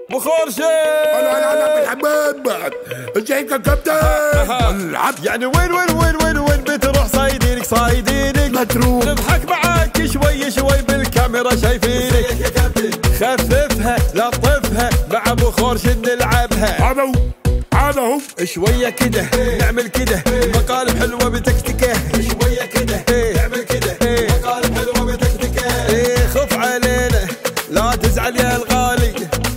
بخور شيء انا انا انا بالحباب ازيك يا كابتن العب يعني وين وين وين وين وين بتروح صايدينك صايدينك متروك نضحك معاك شوي شوي بالكاميرا شايفينك خففها لطفها مع بخور شد نلعبها هذا هو هذا هو شوية كده نعمل كده مقالب حلوة بتكتكة شوية كده نعمل كده مقالب حلوة بتكتكة إيه خف علينا لا تزعل يا الغالي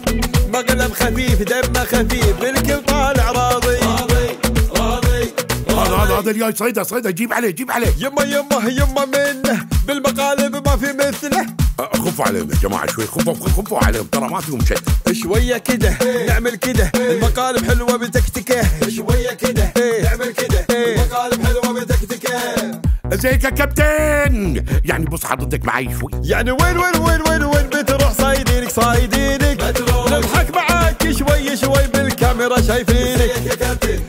مقلب خفيف دمه خفيف الكل طالع راضي راضي راضي هذا هذا هذا الجاي صيده صيده جيب عليه جيب عليه يما يما يما منه بالمقالب ما في مثله أه، خفوا عليهم يا جماعه شوي خفوا خفوا عليهم ترى ما فيهم شيء شوية كده نعمل كده المقالب حلوة بتكتكة شوية كده نعمل كده المقالب حلوة بتكتكة ازيك يا كابتن يعني بص حضرتك معي شوي يعني وين وين وين وين وين بتروح صايدينك صايدينك نضحك معاك شوي شوي بالكاميرا شايفينك يا كابتن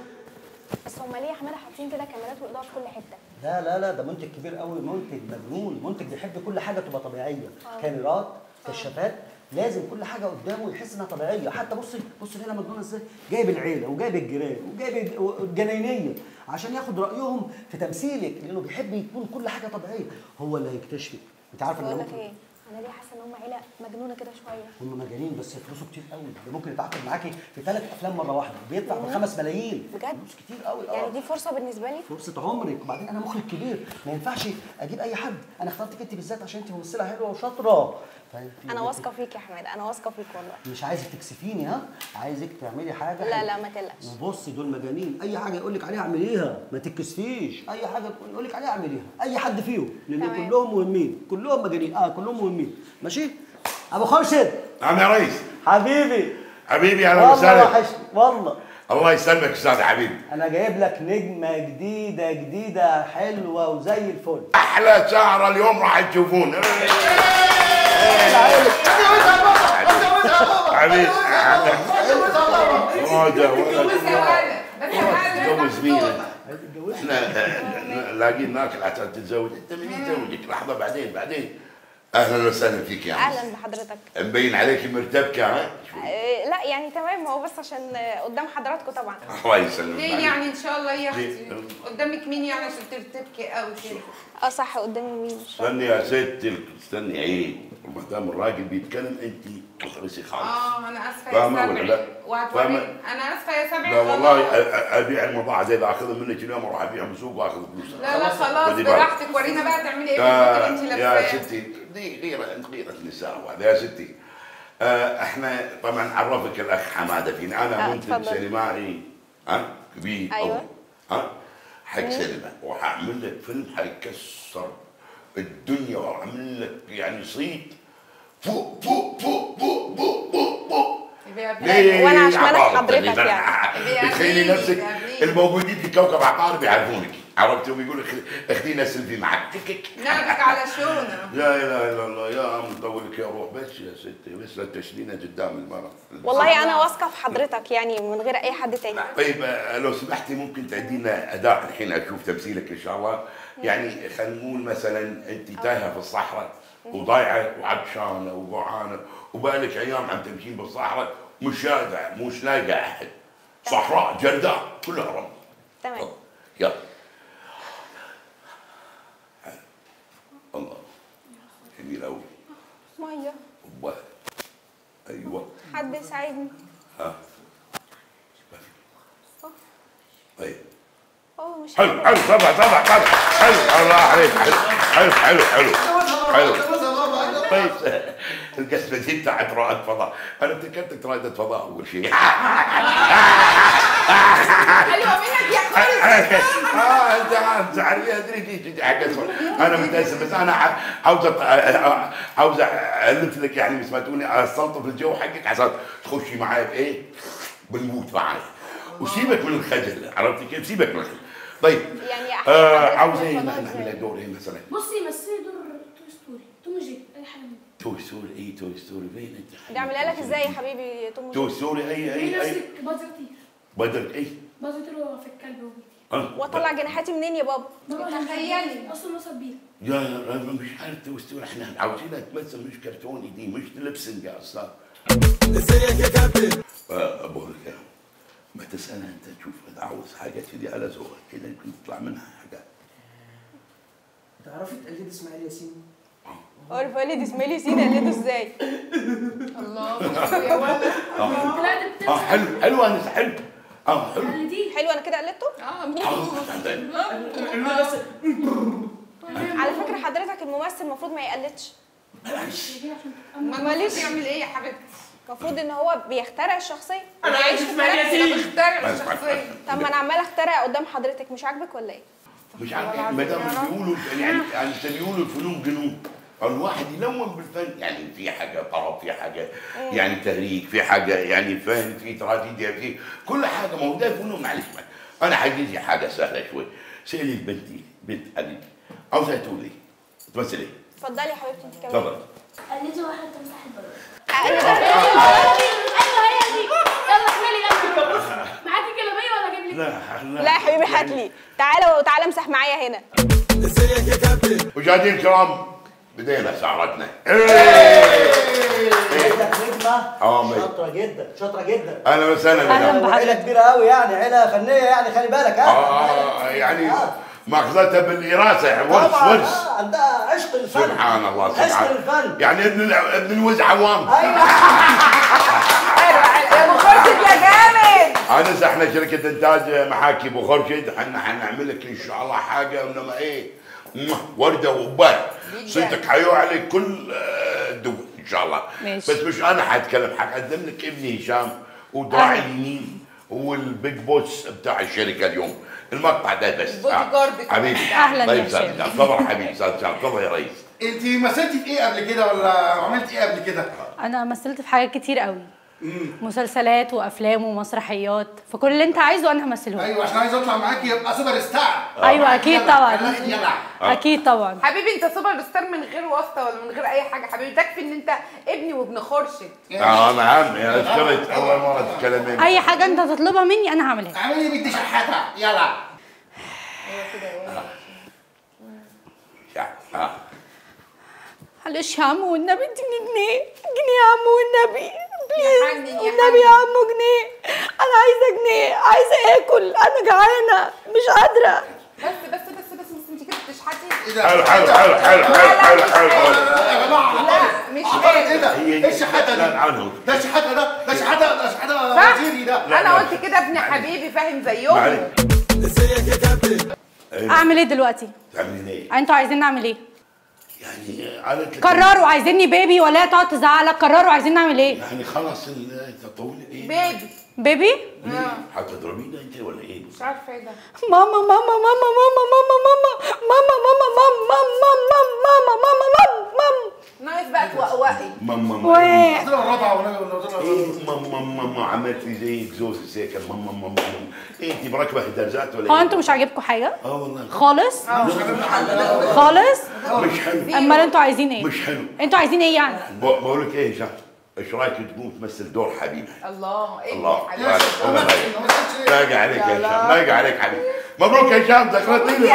بس هم ليه يا حماده حاطين كده كاميرات واضاءه في كل حته لا لا لا ده منتج كبير قوي منتج مجنون منتج بيحب كل حاجه تبقى طبيعيه كاميرات كشافات لازم كل حاجه قدامه يحس انها طبيعيه حتى بصي بصي هنا مجنونه ازاي جايب العيله وجايب الجيران وجايب الجناينيه عشان ياخد رايهم في تمثيلك لانه بيحب يكون كل حاجه طبيعيه هو اللي هيكتشفك انت عارف ان بقول ده لك ممكن ايه انا ليه حاسه ان هم عيله مجنونه كده شويه هم مجانين بس فلوسه كتير قوي ده ممكن يتعاقد معاكي في ثلاث افلام مره واحده بيدفع بخمس ملايين بجد؟ فلوس كتير قوي اه يعني دي فرصه بالنسبه لي فرصه عمرك وبعدين انا مخرج كبير ما ينفعش اجيب اي حد انا اخترتك انت بالذات عشان انت ممثله حلوه وشاطره فأنت- انا واثقه فيك يا حماده انا واثقه فيك والله مش عايزك تكسفيني ها عايزك تعملي حاجه لا حلوة. لا ما تقلقش وبصي دول مجانين اي حاجه يقول لك عليها اعمليها ما تتكسفيش اي حاجه يقول لك عليها اعمليها اي حد فيهم لان تمام. كلهم مهمين كلهم مجانين اه كلهم مهمين ماشي ابو خورشيد نعم يا ريس حبيبي حبيبي اهلا والله وسهلا وحشني والله الله يسلمك استاذ حبيبي انا جايب لك نجمه جديده جديده حلوه وزي الفل احلى سهره اليوم راح تشوفون حبيبي هذا تجوز مين احنا لاقيين ناكل عشان تتزوج انت مين يتزوجك لحظه بعدين بعدين اهلا وسهلا فيك يا عم اهلا بحضرتك مبين عليك مرتبكه ها آه، لا يعني تمام هو بس عشان آه، قدام حضراتكم طبعا الله يسلمك ليه يعني ان شاء الله يا اختي ليه؟ قدامك مين يعني عشان ترتبكي قوي كده اه صح قدامي مين مش فاهمة. استني يا ست استني عيب ما دام الراجل بيتكلم انت اخلصي خالص اه انا اسفه يا فاهمة ولا سبعي لا؟ وهتوري فاهمة؟ انا اسفه يا سبعي لا والله خلاص. أ- أ- ابيع المضاعه زي اللي اخذها منك اليوم اروح ابيعها بالسوق واخذ فلوسها لا لا خلاص خدي بالك. براحتك ورينا بقى تعملي ايه يا, بالمنتج انت يا لابساه ستي دي غيرة غيرة النساء وهذا يا ستي آه احنا طبعا عرفك الاخ حماده فينا انا آه، منتج اتفضل. سينمائي ها كبير أيوة. أوي. ها حق سينما وحاعمل لك فيلم حيكسر الدنيا واعمل لك يعني صيت فوق فوق فوق فوق فوق فوق فوق يبقى ليه وأنا عشان أنا عطارد حضرتك تقريباً؟ يعني. بتخيلي يا نفسك بني. الموجودين في كوكب عطارد يعرفونك عرفتوا يقولوا اخذينا سيلفي معك ناخدك على شونه لا اله الا الله يا عم طولك يا روح بس يا ستي بس لا تشلينا قدام المرأة والله انا واثقه في حضرتك يعني من غير اي حد تاني طيب آه، لو سمحتي ممكن تعدينا اداء الحين اشوف تمثيلك ان شاء الله يعني خلينا نقول مثلا انت تايهه في الصحراء وضايعه وعطشانه وجوعانه وبقالك ايام عم تمشين بالصحراء مش لاقى مش لاقى احد صحراء جرداء كلها رمل تمام تفضل. يلا الله جميل قوي ميه ايوه حد يساعدني ها طيب اه مش حلو عارفة. حلو طبعا طبعا طبعا حلو الله عليك حلو حلو حلو حلو حلو طيب القسمه دي بتاعت رائد فضاء انا افتكرتك رائده فضاء اول شيء حلوه منك يا كويس اه انت انت عارف ادري دي دي حاجه انا متاسف بس انا ع- عاوز أط- عاوز الف لك يعني بس ما تقولي استلطف الجو حقك عشان تخشي معايا بايه؟ بالموت معايا وسيبك من الخجل عرفتي كيف؟ سيبك من الخجل طيب يعني أحلى آه حضرتك عاوز في ايه الفضاء نعمل إزاي؟ لك دور ايه مثلا؟ بصي مثلي دور توي ستوري توم وجيري اي حاجه منهم توي ستوري ايه توي ستوري فين انت؟ دي اعملها لك ازاي يا حبيبي توم توي وجيري؟ ستوري اي هي اي اي نفسك باز يطير بدر ايه؟ باز يطير وهو في الكلب وبيطير ها؟ واطلع جناحاتي منين يا بابا تخيلي. اصلا مصر بيها يا أنا مش عارف توي ستوري احنا عاوزينها تمثل مش كرتوني دي مش لبسنج يا استاذ ازيك يا كابتن آه، بقول لك إيه، ما تسالها انت تشوف اذا عاوز حاجه كذي على ذوقك كذا يمكن تطلع منها حاجه تعرفي تقلدي اسماعيل ياسين؟ عارف قال لي دي اسماعيل ياسين قلده ازاي الله يا ولد طلعت اه بتمسح حلو حلو انس حلو اه حلو دي حلو انا كده قلدته على فكره حضرتك الممثل المفروض ما يقلدش معلش يعمل ايه يا حبيبتي المفروض ان هو بيخترع الشخصيه انا عايش اسماعيل ياسين بخترع بس- الشخصيه طب ما انا عماله اخترع قدام حضرتك مش عاجبك ولا ايه مش عارف يعني ما دام بيقولوا يعني يعني بيقولوا الفنون جنون الواحد يلون بالفن يعني في حاجه طرب في حاجه يعني تهريج في حاجه يعني فهم في تراجيديا في كل حاجه ما هو ده فنون معلش انا حجيزي حاجه سهله شوي سالي البنت بنت علي عاوزها تقول ايه؟ تمثل ايه؟ اتفضلي يا حبيبتي انت كمان تفضل قلدي واحده تمسح البلد اقلد ايوه هي دي يلا اعملي يلا معاكي كلاميه ولا اجيب لك لا لا يا حبيبي هات لي تعالى وتعالى امسح معايا هنا ازيك يا كابتن مشاهدينا الكرام بدينا سهرتنا عيلتك نجمه اه، مي. شاطره جدا شاطره جدا اهلا وسهلا بك. وعيله كبيره قوي يعني عيله فنيه يعني خلي بالك ها اه يعني ماخذتها بالإراسة ورث طبعا ورث آه، عندها عشق الفن سبحان الله عشق سبحان الفن يعني ابن ال- ابن الوز عوام ايوه يا ابو خالد يا جامد انس احنا شركه انتاج محاكي ابو خورشيد احنا حنعمل لك ان شاء الله حاجه انما ايه موه، ورده وبال صوتك حيوعى لك كل آه، الدول ان شاء الله ماشي. بس مش انا حاتكلم حقدم لك ابني هشام ودراعي اليمين هو البيج بوس بتاع الشركه اليوم المقطع ده بس البودي آه. جارد كمان. حبيبي أهلاً طيب يا استاذ هشام. هشام. تفضل حبيبي استاذ هشام تفضل يا ريس انت مثلتي في ايه قبل كده ولا عملتي ايه قبل كده؟ انا مثلت في حاجات كتير قوي مسلسلات وافلام ومسرحيات فكل اللي انت عايزه انا همثله لك. ايوه عشان عايز اطلع معاكي يبقى سوبر ستار ايوه اكيد يلا، طبعا يلا، يلا. اكيد طبعا حبيبي انت سوبر ستار من غير واسطه ولا من غير اي حاجه حبيبي تكفي ان انت ابني وابن خورشيد اه نعم يا اشتريت اول مره تتكلمين اي حاجه انت تطلبها مني انا هعملها لك. اعملي بدي شحاته يلا اه معلش يا عمو والنبي اديني جنيه جنيه يا عمو والنبي بليز حنن يا والنبي يا حنن. عمو جنيه انا عايزه جنيه عايزه اكل انا جعانه مش قادره بس بس بس بس بس انت كده بتشحتي ايه ده؟ حلو حلو حلو حلو حلو حلو حلو يا جماعه لا مش عطارد ايه قادر ده؟ هي- ايه الشحاته لا، دي؟ عنه. ده شحاته ده ده شحاته ده شحاته صح؟ وزيري ده انا قلت كده ابن حبيبي فاهم زيهم معلش ازيك يا كابتن اعمل ايه دلوقتي تعملين ايه؟ انتوا عايزين نعمل ايه يعني قالت لك قرروا عايزيني بيبي ولا تقعد تزعلك قرروا عايزين نعمل ايه يعني خلص التطول ايه؟ بيبي بيبي ليه؟ هتضربينا انت ولا ايه؟ مش عارفه ايه ده ماما ماما ماما ماما ماما ماما ماما ماما ماما ماما ماما ماما ماما ماما ناقص بقى توقوقي ماما واحد قلت لها الرابعه والنبي قلت لها ايه ماما ماما عملت لي زي جزوز السيكل ماما ماما ماما ايه انت مركبه هدرزات ولا هو ايه؟ انتوا مش عاجبكم حاجه اه والله خالص خالص مش حلو امال انتوا عايزين ايه مش حلو انتوا عايزين ايه يعني بقول لك ايه يا هشام ايش رايك تقوم تمثل دور حبيبي الله ابني الله حبيبي الله الله باقي عليك يا هشام باقي عليك حبيبي مبروك يا هشام ذكرتني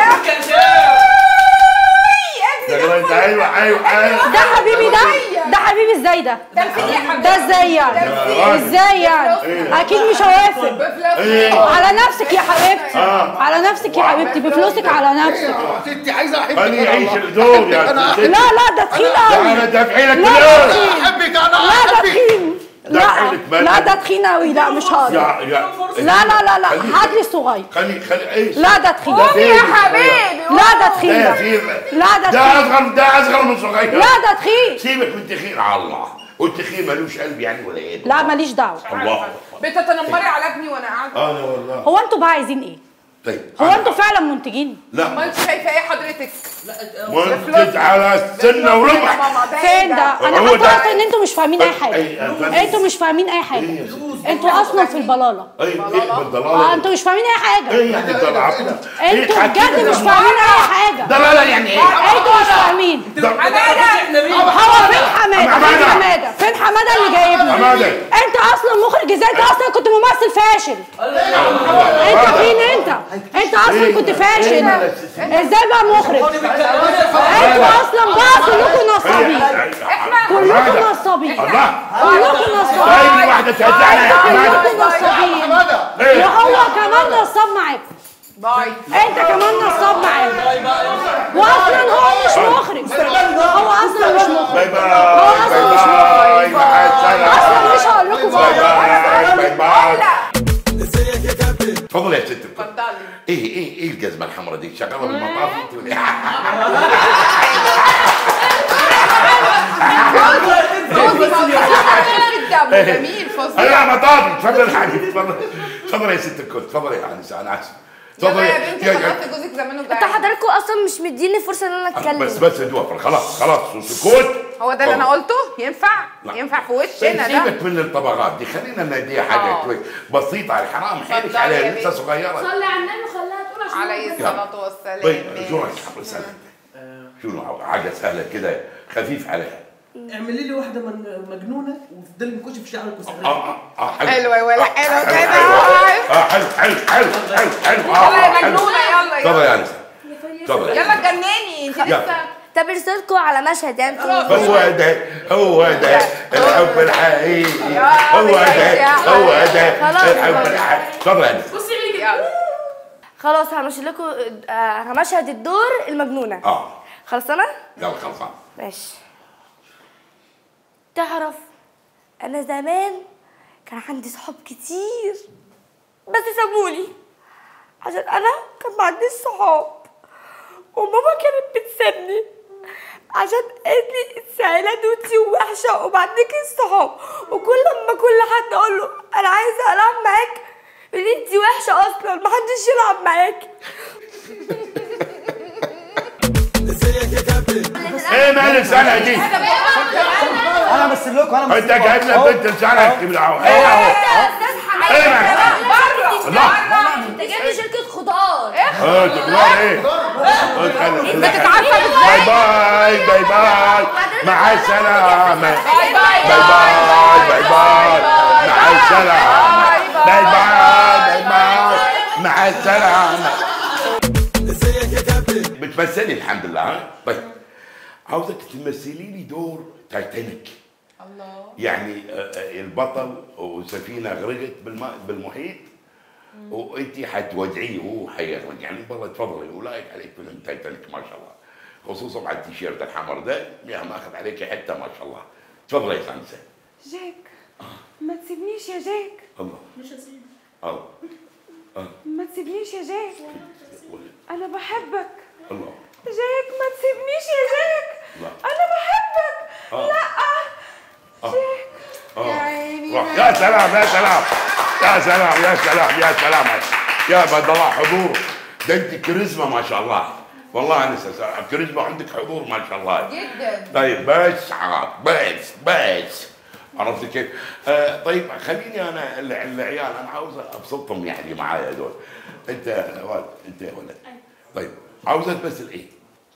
ذكرتني ايوه ايوه ايوه ده حبيبي ده ده حبيبي ازاي ده تمثيل يا حبيبي ده ازاي يعني ازاي يعني اكيد مش هوافق ايه على نفسك يا حبيبتي على نفسك يا حبيبتي بفلوسك على نفسك انت عايزه احبك خليه أنا يعيش والله. الدور يا أنا ست. لا لا ده تخين قوي انا دافعي لك لا فلوس ده تخين احبك انا لا ده احبك تخين ده لا حيلك مال. لا ده تخين قوي لا مش هقدر يا يا لا لا لا لا خليه- هات لي الصغير خلي خلي ايش لا ده تخين ده يا فين؟ حبيبي لا ده تخين ده ده في لا ده ده تخين اصغر ده اصغر من صغير لا ده تخين سيبك من التخين على الله والتخين ملوش قلب يعني ولا ايه لا ماليش دعوه الله بتتنمري على ابني وانا قاعده انا والله هو انتوا بقى عايزين ايه طيب هو أنا- انتوا فعلا منتجين لا ما انت شايفه ايه حضرتك منتج على السنه وربع فين ده انا هو حاسه ده. اصلا ان انتوا مش فاهمين اي حاجه أي- أفهم. انتوا مش فاهمين اي حاجه انتوا اصلا في البلاله اي ايه اه بالضلاله انتوا مش فاهمين اي حاجه ايه يعني الضلاله انتوا بجد مش فاهمين اي حاجه ضلاله يعني ايه انتوا مش فاهمين هو فين حماده فين حمادة. حماده فين حماده اللي جايبنا حمادة. انت اصلا مخرج ازاي انت اصلا كنت ممثل فاشل انت فين انت انت اصلا كنت فاشل إيه، بس- ازاي بقى مخرج انتوا اصلا بقى كلكم نصابين كلكم نصابين الله كلكم هاي نصابين واحدة تهزعنا يا حمادة كلكم نصابين إيه؟ وهو كمان نصاب معاك باي انت كمان نصاب معاك واصلا هو مش مخرج هو اصلا مش مخرج باي باي هو اصلا مش باي مخرج باي مع السلامة اصلا مش هقول لكم باي بقى باي باي باي ازيك يا كابتن تفضل يا ست الكل اتفضلي ايه ايه ايه الجزمة الحمراء دي شغالة بالمطاف انت ولا إيه؟ الدم جميل فظيع انا مطافي تفضل يا حبيبي تفضل تفضل يا ست الكل تفضل يا انسه انا اسف تفضل يلا يا بنتي يا- خلصت جوزك زمانه انت جاي حضراتكم اصلا مش مديني فرصه ان انا اتكلم بس بس يا دوفر خلاص خلاص سكوت هو ده اللي انا قلته ينفع لا. ينفع في وشنا ده سيبك من الطبقات دي خلينا نديها حاجه آه. شوي بسيطه على الحرام حيلك اتفضلي عليها يا لسه بنتي. صغيره صلي على النبي وخليها تقول عشان عليه ربنا. الصلاه والسلام طيب ماشي. شو رايك حبل سنه شنو حاجه سهله كده خفيف عليها اعملي لي واحده من مجنونه وتفضلي مكوشي في شعرك اه وسرحي اه اه حلو حلوة يا ولا آه، حلوة حلو، كده. حلو. اه حلو حلو حلو حلو حلو اه يلا يا آه، حلو. مجنونه يلا تفضل يلا يا انسه تفضل يلا اتجنني انت يلا. لسه طب رسالتكم على مشهد يعني هو ده هو ده الحب الحقيقي يا هو ده يا هو ده خلاص. الحب الحقيقي تفضل يا انسه بصي لي يلا خلاص همشي لكم آه، همشهد الدور المجنونه اه خلاص انا يلا خلصان ماشي تعرف انا زمان كان عندي صحاب كتير بس سابوني عشان انا كان ما عنديش صحاب وماما كانت بتسيبني عشان قالت لي السعيلة دوتي وحشة وما عندكش صحاب وكل ما كل حد اقول له انا عايزة العب معاك يقول لي انتي وحشة اصلا محدش يلعب معاكي ازيك يا كابتن ايه مال السنه دي انا امثل لكم انا انت امثل جايب لك بنت لسانك كده اهو ايه اهو ايه مال الله انت جايب لي شركة خضار اه تقول ايه انت تتعرف باي باي باي باي مع السلامة باي باي باي باي باي مع السلامة باي باي باي باي مع السلامة ازيك يا كابتن بتمثلي الحمد لله ها طيب عاوزك تمثلي لي دور تايتانيك الله يعني آه، آه، البطل وسفينه غرقت بالماء بالمحيط وانت حتودعيه وهو حيغرق يعني بالله تفضلي ولايك عليك فيلم تايتانيك ما شاء الله خصوصا مع التيشيرت الحمر ده يا ماخذ عليك حته ما شاء الله تفضلي يا سانسة جاك ما تسيبنيش يا جاك الله مش هسيبك الله ما تسيبنيش يا جاك انا بحبك الله جاك ما تسيبنيش يا جاك لا. انا بحبك آه. لا آه. جاك آه. يا عيني روح. يا سلام يا سلام يا سلام يا سلام يا سلام يا بدر الله حضور ده انت كاريزما ما شاء الله والله انا س- كاريزما عندك حضور ما شاء الله جدا طيب بس عاد بس بس عرفت كيف؟ آه طيب خليني انا ال- العيال انا عاوز ابسطهم يعني معايا دول انت يا ولد انت يا ولد طيب عاوزة تمثل ايه؟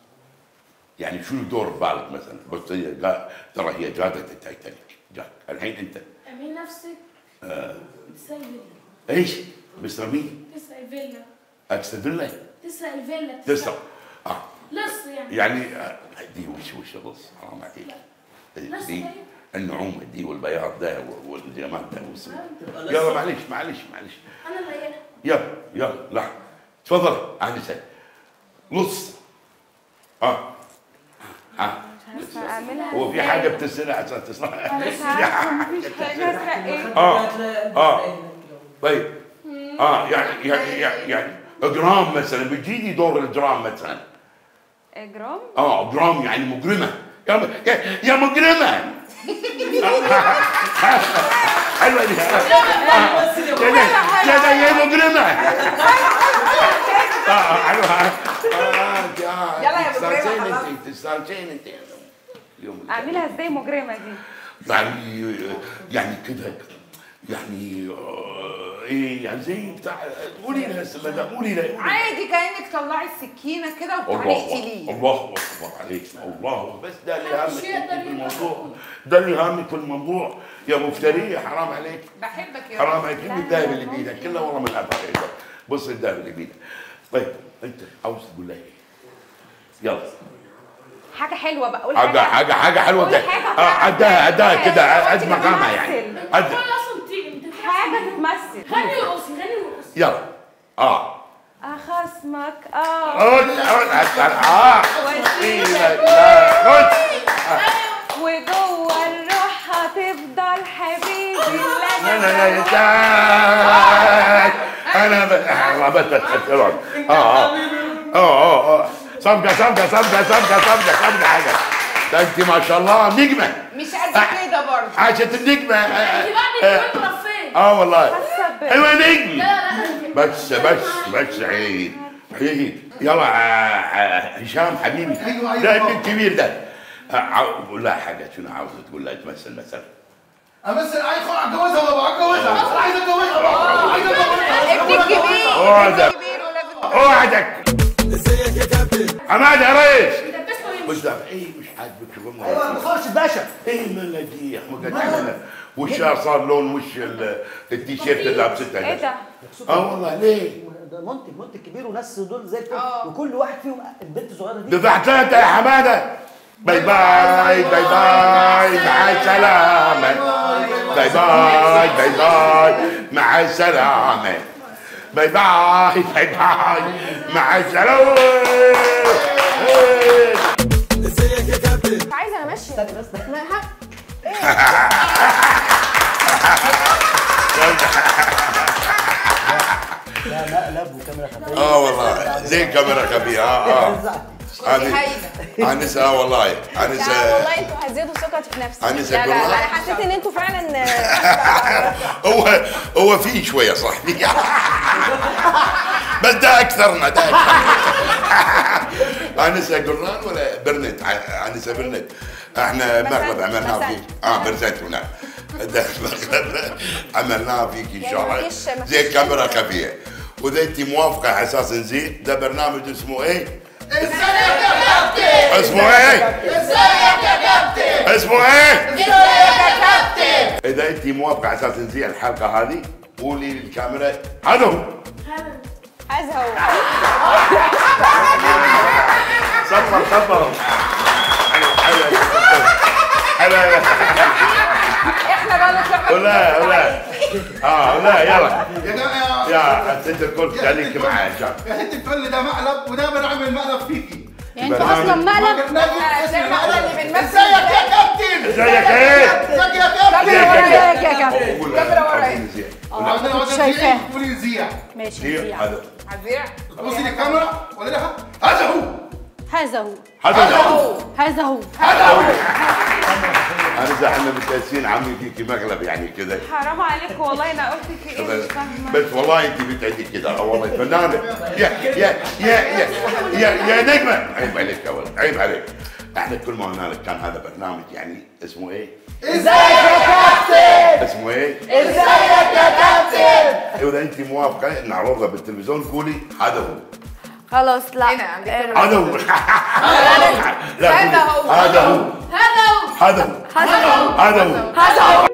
يعني شو دور بالك مثلا بس هي قا- ترى هي جادة التايتانيك جاد الحين انت اعملي نفسك تسرق الفيلا ايش؟ مستر مين؟ تسرق الفيلا اكستر فيلا تسرق الفيلا تسرق اه لص يعني يعني آه، دي وش وش الرص حرام عليك نفس دي الطريقة. النعومه دي والبياض ده والجمال ده والسوء يلا معلش معلش معلش انا اللي قايلها يلا يلا لا تفضل انسه لص اه اه اعملها هو في حاجه بتسرق عشان تسرق مش عارفه مفيش حاجه اسرق ايه اه اه طيب اه يعني يعني يعني, يعني اجرام مثلا بتجيني دور الجرام مثلا اجرام اه جرام يعني مجرمه يا يا, يا مجرمه حلوه دي يا ده يا مجرمه اه حلوه آه، يلا يا تستانسين مجرمة، خلاص. انت تستانسين انت يوم اعملها ازاي مجرمه دي يعني يعني كده يعني آه، ايه يعني زي بتاع قولي لها هسه مدام قولي لها عادي كانك طلعي السكينه كده الله وبتعلقتي ليه الله اكبر عليك الله بس ده اللي محدش هامك يقدر انت في يقدر. الموضوع ده اللي هامك في الموضوع يا مفترية حرام عليك بحبك يا حرام رب. عليك كل الذهب اللي بايدك كله والله من ابها بص الدار اليمين طيب انت عاوز تقول لها ايه؟ يلا حاجه حلوه بقى قول حاجه حاجه حاجه حلوه قول كده حاجة اه تعرف عدها عدها تعمل. كده قد تيجي مقامها يعني تمثل. قد اصلا بتيجي حاجه تتمثل غني ورقصي غني ورقصي يلا اه اخصمك اه قول قول اه واسيبك لا قول وجوه الروح هتفضل حبيبي لا لا لا يساك انا ب- ربطت الحلوان اه اه اه اه اه صفقة صفقة صفقة صفقة صفقة صفقة حاجة ده انت ما شاء الله نجمة مش قد كده برضه عاشت النجمة انت بعد كمان مرفيه اه والله حاسه ب- ايوه نجم لا لا بس بس بس عيد عيد يلا آه، آه، هشام حبيبي أيوة، أيوة. ده ابن الكبير ده آه، عاو- قول لها حاجة شنو عاوزة تقول لها تمثل مثلا امثل عايز اتجوزها بابا اتجوزها انا عايز اتجوزها بابا عايز اتجوزها ابن الكبير اوعدك ابن الكبير ولازم اوعدك ازيك يا كابتن حماد يا ريس انت بتسمع مين مش ده ايه مش عاجبك شغلنا ايوه ما تخش باشا ايه ملاديح مقدمنا وشها صار لون وش ال- التيشيرت اللي لابسته ايه ده؟ اه والله ليه؟ ده منتج منتج كبير وناس دول زي الفل آه. وكل واحد فيهم البنت الصغيره دي دفعت لها انت يا حماده باي باي باي باي مع السلامه باي باي باي باي مع السلامه باي باي باي باي مع السلامه ازيك يا كابتن مش عايزه انا ماشيه استني بس ما ها لا مقلب وكاميرا خفيه اه والله زي الكاميرا خفيه اه اه هذه هايله انسه اه والله لا انسه والله انتوا هتزيدوا ثقتي في نفسي انسه لا لا لا انا كلها حسيت ان انتوا فعلا هو هو في شويه صح بس ده اكثرنا ده اكثرنا انسه قران ولا برنت ع- انسه برنت احنا مغلب عملناه مسات. فيك اه برزنت هنا ده مغلب عملناه فيك ان شاء يعني الله مفيش- مفيش زي كاميرا خفيه واذا انت موافقه على اساس نزيد ده برنامج اسمه ايه؟ ازيك يا كابتن اسمه ايه؟ ازيك يا كابتن اسمه ايه؟ ازيك يا كابتن اذا انت موافقه على اساس نزيع الحلقه هذه قولي للكاميرا هذا هو هذا هو صفر صفر حلو حلو احنا بقى نطلع ولا ولا اه ولا يلا يا جماعه يا ست الكل خليك معي عشان يا انت تقول لي ده مقلب وده بنعمل مقلب فيكي يعني انت اصلا مقلب نجم اسم احنا اللي المقلب بنمثل ازيك يا كابتن ازيك ايه؟ ازيك يا كابتن ازيك يا كابتن قول كاميرا لها ورايا. عاوزين نزيع. عندنا كنت وزن شايفاه. زيع قولي زيع ماشي زيع زيع. هذا هزيع بصي للكاميرا ولا لا هذا هو هذا هو هذا هو هذا هو انا اذا احنا متاسفين عمي فيكي مغلب يعني كذا حرام عليك والله انا قلت في ايه بس, مش فاهمه بس والله انت بتعدي كده اه والله فنانه يا يا يا يا يا يا نجمه عيب عليك يا ولد عيب عليك احنا كل ما هنالك كان هذا برنامج يعني اسمه ايه؟ ازيك يا كابتن اسمه ايه؟ ازيك يا كابتن واذا انت موافقه نعرضها بالتلفزيون قولي هذا هو خلاص لا هنا عندك آه، هذا هو لا هذا قولي هو. هذا هو هذا هو هذا هو هذا هو هذا هو هذا هو